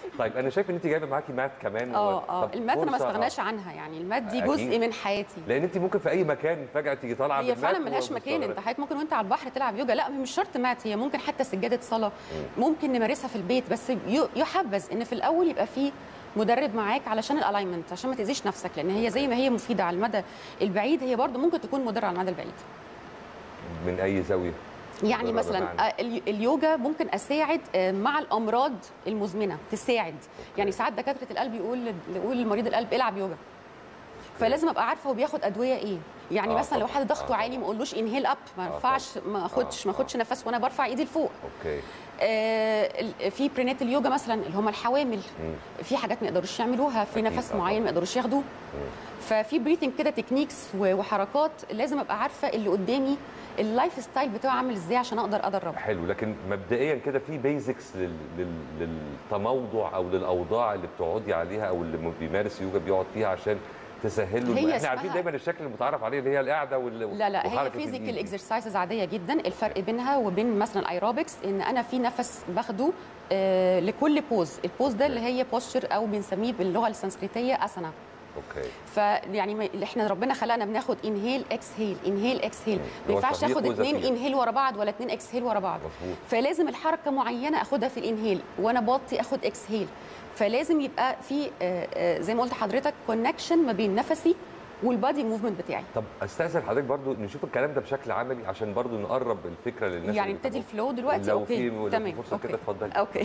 طيب انا شايف ان انت جايبه معاكي مات كمان اه اه طب المات انا ما فرصة- استغناش عنها يعني المات دي أكيد. جزء من حياتي لان انت ممكن في اي مكان فجاه تيجي طالعه هي بالمات فعلا ملهاش مكان ومستغربة. انت حضرتك ممكن وانت على البحر تلعب يوجا لا مش شرط مات هي ممكن حتى سجاده صلاه ممكن نمارسها في البيت بس ي- يحبذ ان في الاول يبقى في مدرب معاك علشان الالاينمنت عشان ما تاذيش نفسك لان هي زي ما هي مفيده على المدى البعيد هي برضو ممكن تكون مضره على المدى البعيد من اي زاويه يعني مضرة مثلا بمعنى؟ آه، الي- اليوجا ممكن اساعد آه، مع الامراض المزمنه تساعد يعني ساعات دكاتره القلب يقول يقول لمريض القلب العب يوجا فلازم ابقى عارفه هو بياخد ادويه ايه يعني آه مثلا لو طبعاً. حد ضغطه آه عالي ما اقولوش انهيل اب ما آه ينفعش ما اخدش ما آه، اخدش نفس وانا برفع ايدي لفوق اوكي آه، ال- في برينات اليوجا مثلا اللي هم الحوامل مم. في حاجات ما يقدروش يعملوها في أكيد، نفس آه معين طبعاً. ما يقدروش ياخدوه ففي بريثنج كده تكنيكس و- وحركات لازم ابقى عارفه اللي قدامي اللايف ستايل بتاعه عامل ازاي عشان اقدر ادربه حلو لكن مبدئيا كده في بيزكس لل... لل... للتموضع او للاوضاع اللي بتقعدي عليها او اللي م- بيمارس يوجا بيقعد فيها عشان تسهل له هي احنا اسمها- عارفين دايما الشكل المتعارف عليه اللي هي القعده وال... لا لا هي وحركة فيزيكال الإيد. اكسرسايزز عاديه جدا الفرق بينها وبين مثلا الايروبكس ان انا في نفس باخده آه لكل بوز البوز ده اللي هي بوستشر او بنسميه باللغه السنسكريتيه اسنا اوكي فيعني ما- اللي احنا ربنا خلقنا بناخد انهيل اكسهيل انهيل اكسهيل ما هو ينفعش شهيق اخد اثنين وزفير. انهيل ورا بعض ولا اثنين اكسهيل ورا بعض مظبوط. فلازم الحركه معينه اخدها في الانهيل وانا بطي اخد اكسهيل فلازم يبقى في آه، آه، زي ما قلت لحضرتك كونكشن ما بين نفسي والبادي موفمنت بتاعي طب استاذن حضرتك برضو نشوف الكلام ده بشكل عملي عشان برضو نقرب الفكره للناس يعني اللي نبتدي بتابعونا. الفلو دلوقتي لو اوكي في لو في تمام فرصه كده اتفضلي اوكي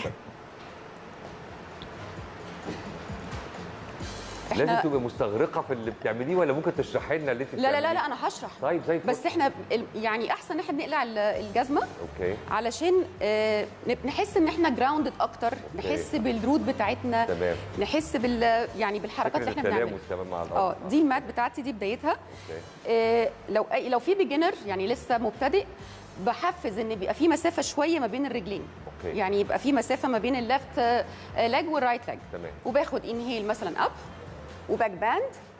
لازم احنا تبقي مستغرقه في اللي بتعمليه ولا ممكن تشرحي لنا اللي انت لا لا لا, بتعمليه؟ لا انا هشرح طيب زي الفل. بس احنا ال- يعني احسن ان احنا بنقلع ال- الجزمه اوكي علشان آه، نب- نحس ان احنا جراوندد اكتر نحس بالروت بتاعتنا تمام نحس بال يعني بالحركات اللي فكره احنا بنعملها التلامس كمان مع الارض اه دي المات بتاعتي دي بدايتها اوكي آه، لو أي- لو في بيجنر يعني لسه مبتدئ بحفز ان بيبقى في مسافه شويه ما بين الرجلين اوكي يعني يبقى في مسافه ما بين الليفت لاج والرايت لاج تمام وباخد انهيل مثلا اب وباك باند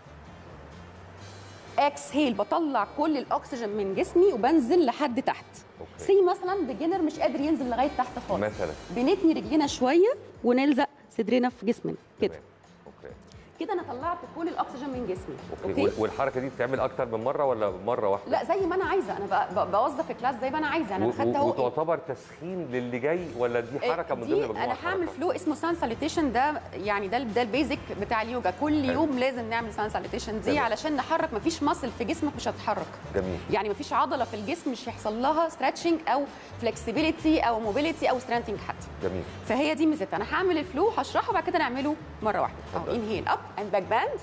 اكسهيل بطلع كل الاكسجين من جسمي وبنزل لحد تحت اوكي سي مثلا بيجنر مش قادر ينزل لغايه تحت خالص مثلا بنتني رجلينا شويه ونلزق صدرنا في جسمنا كده تمام. اوكي كده انا طلعت كل الاكسجين من جسمي اوكي وال- والحركه دي بتتعمل اكتر من مره ولا مره واحده لا زي ما انا عايزه انا ب- ب- بوظف الكلاس زي ما انا عايزه انا و- خدت و- اهو وتعتبر تسخين للي جاي ولا دي حركه من دي ضمن مجموعه انا هعمل حركات؟ فلو اسمه سان ساليتيشن ده يعني ده ده البيزك بتاع اليوجا كل يوم لازم نعمل سان ساليتيشن دي تمام. علشان نحرك مفيش ماسل في جسمك مش هتتحرك جميل يعني مفيش عضله في الجسم مش هيحصل لها ستريتشنج او فلكسبيليتي او موبيليتي او سترينثنج حتى جميل فهي دي ميزتها انا هعمل الفلو هشرحه وبعد كده نعمله مره واحده اهو اتفضل. انهيل اب اند باك باند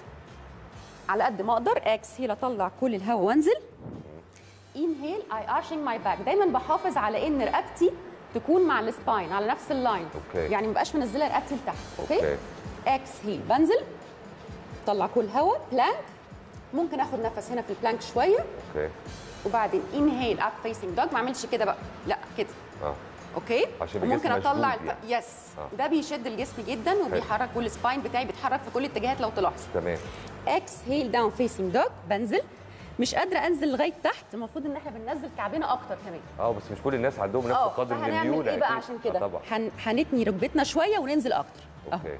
على قد ما اقدر اكسهيل اطلع كل الهواء وانزل انهيل اي ارشنج ماي باك دايما بحافظ على ان رقبتي تكون مع السباين على نفس اللاين أوكي. يعني ما بقاش منزله رقبتي لتحت اوكي, اوكي اكسهيل بنزل طلع كل هواء بلانك ممكن اخد نفس هنا في البلانك شويه اوكي وبعدين انهيل اب فيسنج دوج ما اعملش كده بقى لا كده اه اوكي عشان وممكن الجسم اطلع مشدود الف... يس آه. ده بيشد الجسم جدا وبيحرك والسباين بتاعي بيتحرك في كل الاتجاهات لو تلاحظ تمام اكسهيل داون فيسنج دوج بنزل مش قادره انزل لغايه تحت المفروض ان احنا بننزل كعبنا اكتر كمان اه بس مش كل الناس عندهم نفس اه القدر من فهنعمل الليونه ايه بقى أكيد. عشان آه كده طبعا هن... هنتني ركبتنا شويه وننزل اكتر اهو اوكي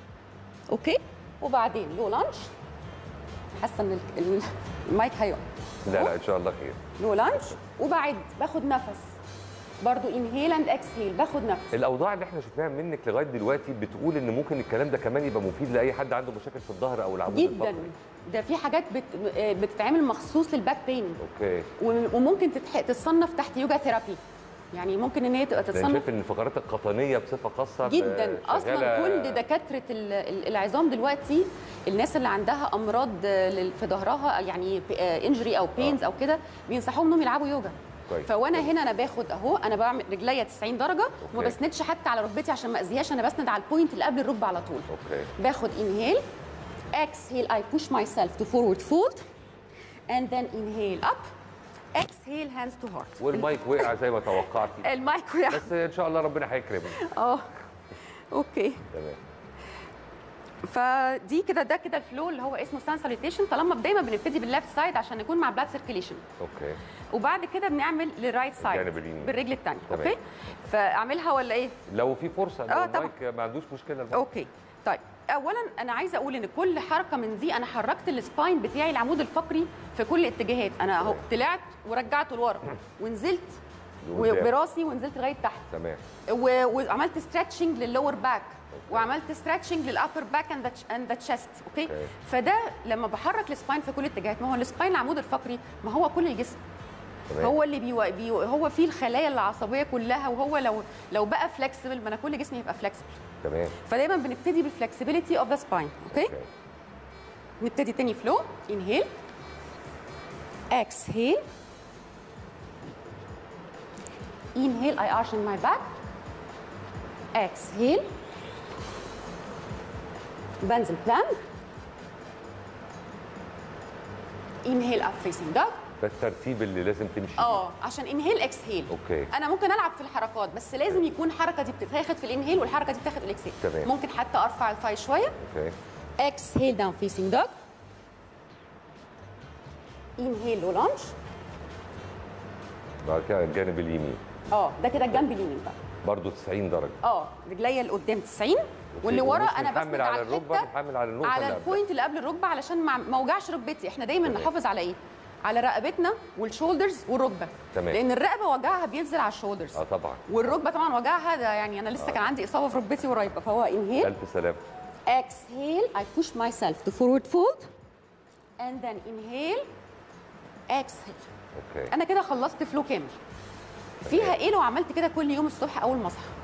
اوكي وبعدين لو لانش حاسه ان ال- ال- المايك هيقع لا لا ان شاء الله خير لو لانش وبعد باخد نفس برضو انهيل اند اكسهيل باخد نفس الاوضاع اللي احنا شفناها منك لغايه دلوقتي بتقول ان ممكن الكلام ده كمان يبقى مفيد لاي حد عنده مشاكل في الظهر او العمود جدا الفقري ده في حاجات بت... آه، بتتعمل مخصوص للباك بين اوكي وم- وممكن تتح... تتصنف تحت يوجا ثيرابي يعني ممكن ان هي تبقى ده انا تتصنف شايف ان الفقرات القطنيه بصفه خاصه ب- جدا اصلا شغالة- كل دكاتره ال- ال- العظام دلوقتي الناس اللي عندها امراض آه، لل- في ظهرها يعني انجري او بينز او كده بينصحوهم انهم يلعبوا يوجا كويس. فوانا هنا انا باخد اهو انا بعمل رجليا 90 درجه وما أوكي. بسندش حتى على ركبتي عشان ما اذيهاش انا بسند على البوينت اللي قبل الركبه على طول اوكي باخد inhale exhale I push myself to forward fold and then inhale up exhale hands to heart والمايك وقع زي ما توقعتي المايك وقع بس ان شاء الله ربنا هيكرمك اه اوكي تمام فدي كده ده كده الفلو اللي هو اسمه ستان ساليتيشن طالما دايما بنبتدي بالليفت سايد عشان نكون مع بلاد سيركيليشن اوكي وبعد كده بنعمل للرايت سايد الجانب اليمين. بالرجل الثانيه تمام. اوكي فاعملها ولا ايه لو في فرصه آه، لو طبعا. المايك ما عندوش مشكله المايك. اوكي طيب اولا انا عايزه اقول ان كل حركه من دي انا حركت السباين بتاعي العمود الفقري في كل الاتجاهات انا اهو طلعت ورجعته لورا ونزلت لقدام. براسي ونزلت لغايه تحت تمام و- وعملت ستريتشنج للور باك وعملت ستريتشنج للابر باك اند ذا تشيست اوكي أوكي. فده لما بحرك السباين في كل الاتجاهات ما هو السباين العمود الفقري ما هو كل الجسم تمام هو اللي بيو... بيو... هو فيه الخلايا العصبيه كلها وهو لو لو بقى فلكسبل ما انا كل جسمي هيبقى فلكسبل تمام فدايما بنبتدي بالفلكسبيليتي اوف ذا سباين اوكي اوكي نبتدي تاني فلو انهيل اكسهيل inhale I arch in my back exhale بنزل plank inhale up facing dog ده الترتيب اللي لازم تمشي بيه. اه عشان انهيل اكسهيل اوكي انا ممكن العب في الحركات بس لازم يكون الحركه دي بتتاخد في الانهيل والحركه دي بتاخد في الاكسهيل تمام. ممكن حتى ارفع الثاي شويه اوكي exhale down facing dog inhale low lunge بعد كده الجانب اليمين اه ده كده الجنب اليمين بقى برضه 90 درجه اه رجليا لقدام 90 واللي ورا ومش انا بنحمل بسند على على الركبه الحته بنحمل على النقطه على اللي قبلها. البوينت اللي قبل الركبه علشان ما ما اوجعش ركبتي احنا دايما تمام. نحافظ على ايه على رقبتنا والشولدرز والركبه تمام. لان الرقبه وجعها بينزل على الشولدرز اه طبعا والركبه طبعا وجعها ده يعني انا لسه كان عندي اصابه في ركبتي قريب فهو انهيل الف سلامه exhale I push myself to forward fold and then inhale exhale اوكي انا كده خلصت فلو كامل فيها ايه لو عملت كده كل يوم الصبح اول ما اصحى